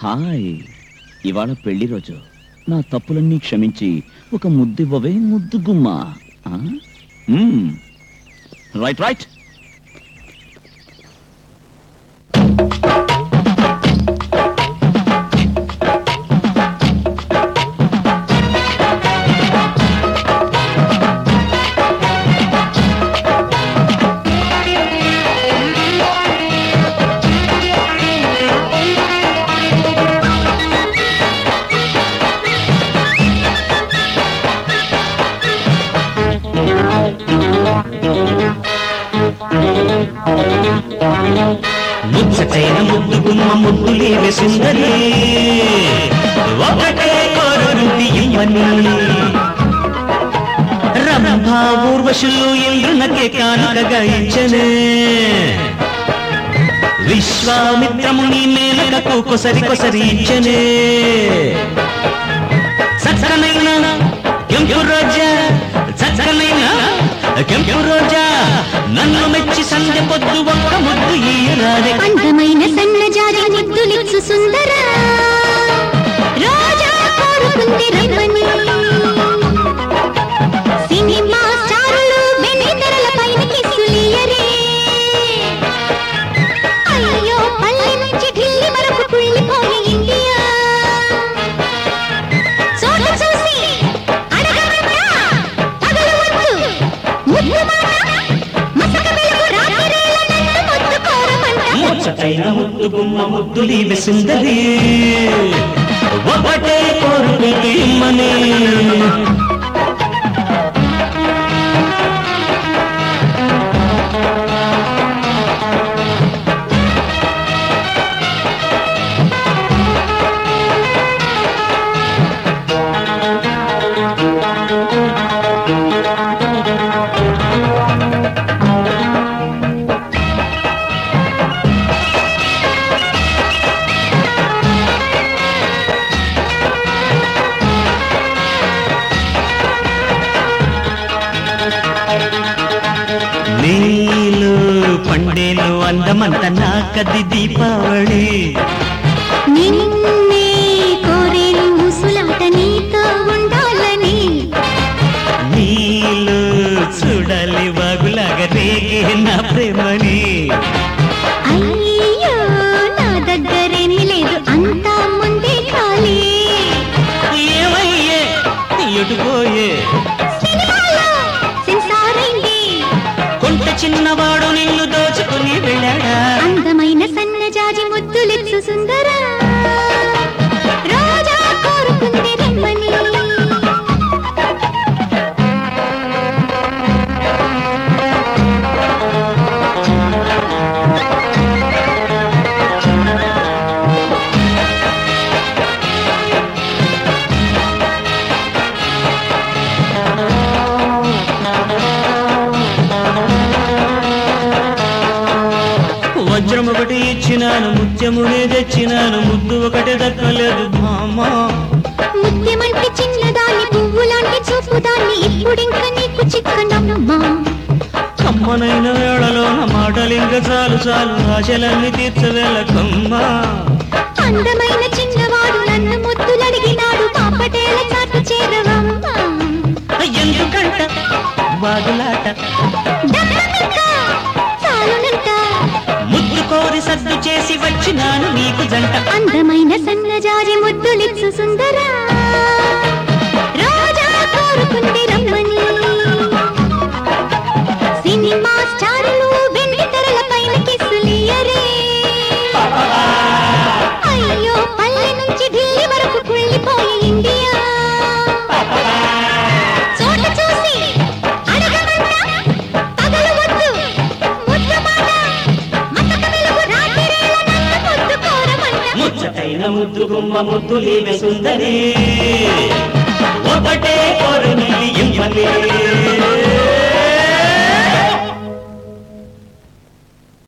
Hi ఇవాళ పెళ్లి రోజు నా తప్పులన్నీ క్షమించి ఒక ముద్దివ్వవే ముద్దు గుమ్మ ఆ? మ్మ్. రైట్ రైట్ ముచ్చటైన ముద్దు గుమ్మ ముద్దులేవి సుందరి ఒకటే కోరుంది ఇమ్మని రంభా ఊర్వశులు ఇంద్రునకే కానుకగా ఇచ్చనే విశ్వామిత్రముని మేనకకు కొసరి కొసరి ఇచ్చనే చక్కనైన కెంపు రోజా చక్కనైన కెంపు రోజా నన్ను మెచ్చి సంధ్య పొద్దు ఒక్క ముద్దు ఈరాదే అందమైన సన్నజాజి ముద్దులిచ్చు సుందర రోజా కోరుకుంది రమ్మని సినిమా స్టారులు వెన్నెతెరల పైన కిస్సులియరే అయ్యో పల్లె నుంచి ఢిల్లీ వరకు కుళ్ళిపోయి ఇండియా చోట చూసి అడగమంట తగలవద్దు ముద్దు మాట మసక వెలుగు రాత్రిరేల నన్ను ముద్దు కోరమంట ముచ్చటైన ముద్దు గుమ్మ ముద్దులీవి సుందరి ఒకటే కోరుకుంది ఇమ్మని నీలు పండేలు అందమంత నాకది దీపావళి నిన్నే కోరేను ముసులాట నీతో ఉండాలని నీలు చూడాలి వాగులాగా రేగే నా ప్రేమని అయ్యో నా దగ్గరేమీ లేదు అంతా ముందే ఖాళీ ఏమయ్యే ఎటుపోయే సినిమాలో సెన్సార్ అయింది కొంత చిన్నవాడు నిన్ను దోచుకుని వెళ్ళాడా అందమైన సన్నజాజి ముద్దులిచ్చు సుందర రోజా కోరుకుంది రమ్మని వజ్రం ఒకటి ఇచ్చినాను ముత్యమునే తెచ్చినాను ముద్దు ఒకటి దక్కలేదు భామా ముత్యమంటే చిన్నదాన్ని పువ్వులాంటి చూపుదాన్ని ఇప్పుడింక నీకు చిక్కనమ్మా కమ్మనైన వేళలో నా మాటలు ఇంకా చాలు చాలు ఆశలన్నీ తీర్చవేళకమ్మా అందమైన చిన్నవాడు నన్ను ముద్దులడిగినాడు పాపటేల చాటు చేరవమ్మా ఎందుకంట వాదులాట దక్కమింక చాలునంట ముద్దు కోరి సద్దు చేసి వచ్చినాను నీకు జంట అందమైన సన్నజాజి ముద్దులిచ్చు సుందర రోజా కోరుకుంది రమ్మని సినిమా స్టారులు వెండి తెరల పైన కిస్సులియరే అయ్యో పల్లె నుంచి ఢిల్లీ వరకు కుళ్ళిపోయి ఇండియా చోట చూసి అడగమంట పగలవద్దు ముద్దు మాట మసక వెలుగు రాత్రిరేల నన్ను ముద్దు కోరమంట ముచ్చటైన ముద్దు గుమ్మ ముద్దు లేవే సుందరి ఒకటే కోరు ఇమ్మని